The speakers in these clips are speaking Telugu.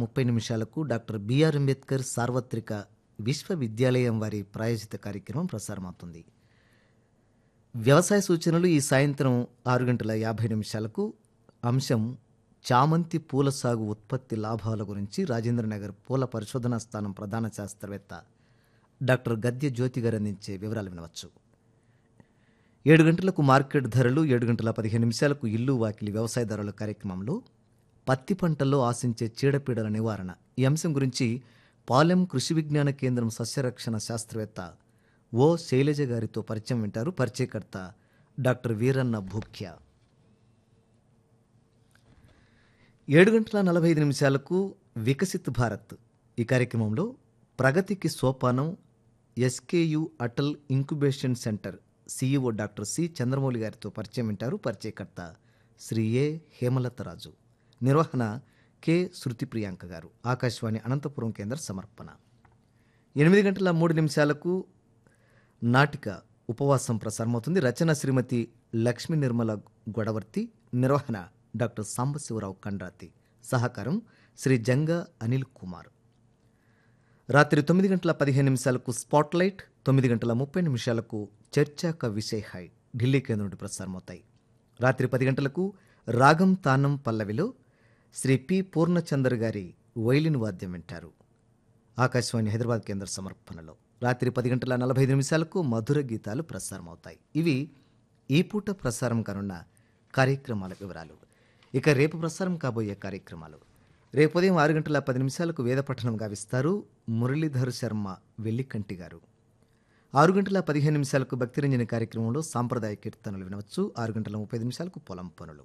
ముప్పై నిమిషాలకు డాక్టర్ బిఆర్ అంబేద్కర్ సార్వత్రిక విశ్వవిద్యాలయం వారి ప్రాయోజిత కార్యక్రమం ప్రసారమవుతుంది వ్యవసాయ సూచనలు ఈ సాయంత్రం ఆరు గంటల యాభై నిమిషాలకు అంశం చామంతి పూల సాగు ఉత్పత్తి లాభాల గురించి రాజేంద్రనగర్ పూల పరిశోధనా స్థానం ప్రధాన శాస్త్రవేత్త డాక్టర్ గద్య జ్యోతి గారు అందించే వివరాలు వినవచ్చు ఏడు గంటలకు మార్కెట్ ధరలు ఏడు గంటల పదిహేను నిమిషాలకు ఇల్లు వాకిలి వ్యవసాయ ధరల కార్యక్రమంలో పత్తి పంటల్లో ఆశించే చీడపీడల నివారణ ఈ అంశం గురించి పాలెం కృషి విజ్ఞాన కేంద్రం సస్యరక్షణ శాస్త్రవేత్త ఓ శైలజ గారితో పరిచయం వింటారు పరిచయకర్త డాక్టర్ వీరన్న భూక్య ఏడు గంటల నలభై ఐదు నిమిషాలకు వికసిత్ భారత్ ఈ కార్యక్రమంలో ప్రగతికి సోపానం SKU Atal incubation centre CEO doctor C Chandramouli గారితో పరిచయం వింటారు పరిచయకర్త శ్రీ ఏ హేమలతరాజు నిర్వహణ కె శృతి ప్రియాంక గారు ఆకాశవాణి అనంతపురం కేంద్ర సమర్పణ ఎనిమిది గంటల మూడు నిమిషాలకు నాటిక ఉపవాసం ప్రసారమవుతుంది రచన శ్రీమతి లక్ష్మీ నిర్మల గొడవర్తి నిర్వహణ డాక్టర్ సాంబశివరావు కండ్రాతి సహకారం శ్రీ జంగా అనిల్ కుమార్ రాత్రి తొమ్మిది గంటల పదిహేను నిమిషాలకు స్పాట్లైట్ తొమ్మిది గంటల ముప్పై నిమిషాలకు చర్చా క విషయ్ హై ఢిల్లీ కేంద్రం నుండి ప్రసారమవుతాయి రాత్రి పది గంటలకు రాగం తానం పల్లవిలో శ్రీ పి పూర్ణచందర్ గారి వైలిన్ వాద్యం వింటారు ఆకాశవాణి హైదరాబాద్ కేంద్ర సమర్పణలో రాత్రి పది గంటల నలభై ఐదు నిమిషాలకు మధుర గీతాలు ప్రసారమవుతాయి ఇవి ఈ పూట ప్రసారం కానున్న కార్యక్రమాల వివరాలు ఇక రేపు ప్రసారం కాబోయే కార్యక్రమాలు రేపు ఉదయం ఆరు గంటల పది నిమిషాలకు వేద పఠనం గావిస్తారు మురళీధర్ శర్మ వెల్లికంటి గారు ఆరు గంటల పదిహేను నిమిషాలకు భక్తిరంజని కార్యక్రమంలో సాంప్రదాయ కీర్తనలు వినవచ్చు ఆరు గంటల ముప్పై నిమిషాలకు పొలం పనులు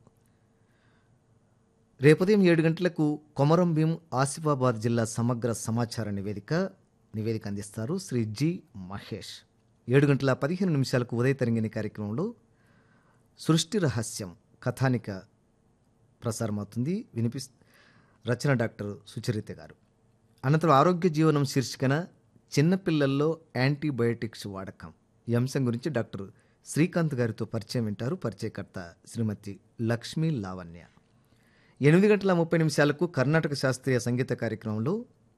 రేపు ఉదయం ఏడు గంటలకు కొమరం భీం ఆసిఫాబాద్ జిల్లా సమగ్ర సమాచార నివేదిక నివేదిక అందిస్తారు శ్రీ జి మహేష్ ఏడు గంటల పదిహేను నిమిషాలకు ఉదయ తరంగిణి కార్యక్రమంలో సృష్టి రహస్యం కథానిక ప్రసారమవుతుంది వినిపిస్ రచన డాక్టర్ సుచరిత గారు అనంతరం ఆరోగ్య జీవనం శీర్షికన చిన్నపిల్లల్లో యాంటీబయోటిక్స్ వాడకం ఈ అంశం గురించి డాక్టర్ శ్రీకాంత్ గారితో పరిచయం వింటారు పరిచయకర్త శ్రీమతి లక్ష్మీ లావణ్య ఎనిమిది గంటల ముప్పై నిమిషాలకు కర్ణాటక శాస్త్రీయ సంగీత కార్యక్రమంలో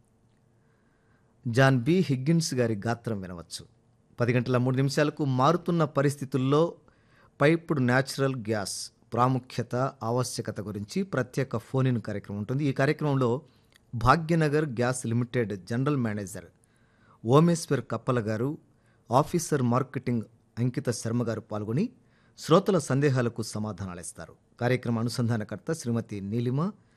జాన్ బి హిగ్గిన్స్ గారి గాత్రం వినవచ్చు పది గంటల మూడు నిమిషాలకు మారుతున్న పరిస్థితుల్లో పైప్డ్ న్యాచురల్ గ్యాస్ ప్రాముఖ్యత ఆవశ్యకత గురించి ప్రత్యేక ఫోన్ ఇన్ కార్యక్రమం ఉంటుంది ఈ కార్యక్రమంలో Bhagyanagar gas limited general manager Omeshwar Kappala garu officer marketing అంకిత శర్మ గారు పాల్గొని శ్రోతల సందేహాలకు సమాధానాలు ఇస్తారు కార్యక్రమ అనుసంధానకర్త శ్రీమతి నీలిమ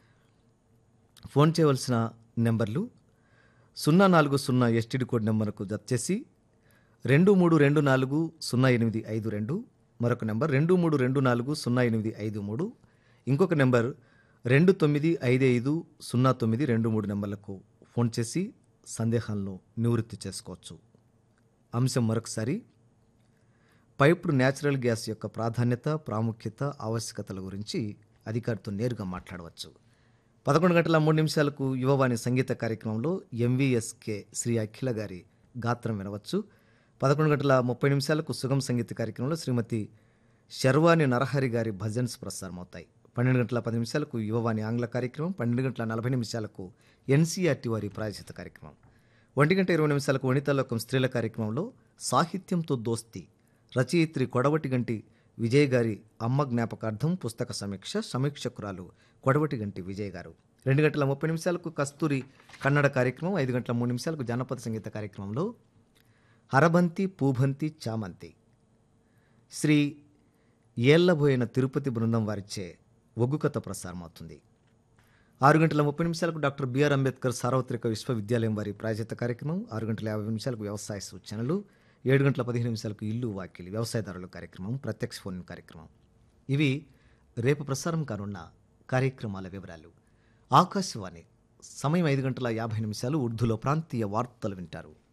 ఫోన్ చేయవలసిన నెంబర్లు సున్నా నాలుగు సున్నా ఎస్టీడీ కోడ్ నెంబర్కు జత చేసి రెండు మూడు రెండు నాలుగు సున్నా ఎనిమిది ఐదు రెండు మరొక నెంబర్ రెండు మూడు రెండు నాలుగు సున్నా ఎనిమిది ఐదు మూడు ఇంకొక నెంబర్ రెండు తొమ్మిది ఐదు ఐదు సున్నా తొమ్మిది రెండు మూడు నెంబర్లకు ఫోన్ చేసి సందేహాలను నివృత్తి చేసుకోవచ్చు అంశం మరొకసారి పైప్డ్ న్యాచురల్ గ్యాస్ యొక్క ప్రాధాన్యత ప్రాముఖ్యత ఆవశ్యకతల గురించి అధికారితో నేరుగా మాట్లాడవచ్చు పదకొండు గంటల మూడు నిమిషాలకు యువవాణి సంగీత కార్యక్రమంలో ఎంవీఎస్కే శ్రీ అఖిల గారి గాత్రం వినవచ్చు పదకొండు గంటల ముప్పై నిమిషాలకు సుగం సంగీత కార్యక్రమంలో శ్రీమతి శర్వాణి నరహరి గారి భజన్స్ ప్రసారమవుతాయి పన్నెండు గంటల పది నిమిషాలకు యువవాణి ఆంగ్ల కార్యక్రమం పన్నెండు గంటల నలభై నిమిషాలకు ఎన్సీఆర్టీ వారి ప్రాయచిత కార్యక్రమం ఒంటి గంట ఇరవై నిమిషాలకు వనితాలోకం స్త్రీల కార్యక్రమంలో సాహిత్యంతో దోస్తి రచయిత్రి కొడవటి గంటి విజయ్ గారి అమ్మ జ్ఞాపకార్థం పుస్తక సమీక్ష సమీక్షకురాలు కొడవటి గంటి విజయ్ గారు రెండు గంటల ముప్పై నిమిషాలకు కస్తూరి కన్నడ కార్యక్రమం ఐదు గంటల మూడు నిమిషాలకు జానపద సంగీత కార్యక్రమంలో హరబంతి పూబంతి చామంతి శ్రీ ఏళ్లబోయిన తిరుపతి బృందం వారిచే ఒగ్గు కథ ప్రసారమవుతుంది ఆరు గంటల ముప్పై నిమిషాలకు డాక్టర్ బిఆర్ అంబేద్కర్ సార్వత్రిక విశ్వవిద్యాలయం వారి ప్రాయచిత కార్యక్రమం ఆరు గంటల యాభై నిమిషాలకు వ్యవసాయ సూచనలు ఏడు గంటల పదిహేను నిమిషాలకు ఇల్లు వాకిలి వ్యవసాయదారుల కార్యక్రమం ప్రత్యక్ష ఫోన్ కార్యక్రమం ఇవి రేపు ప్రసారం కానున్న కార్యక్రమాల వివరాలు ఆకాశవాణి సమయం ఐదు గంటల యాభై నిమిషాలు ఉర్దూలో ప్రాంతీయ వార్తలు వింటారు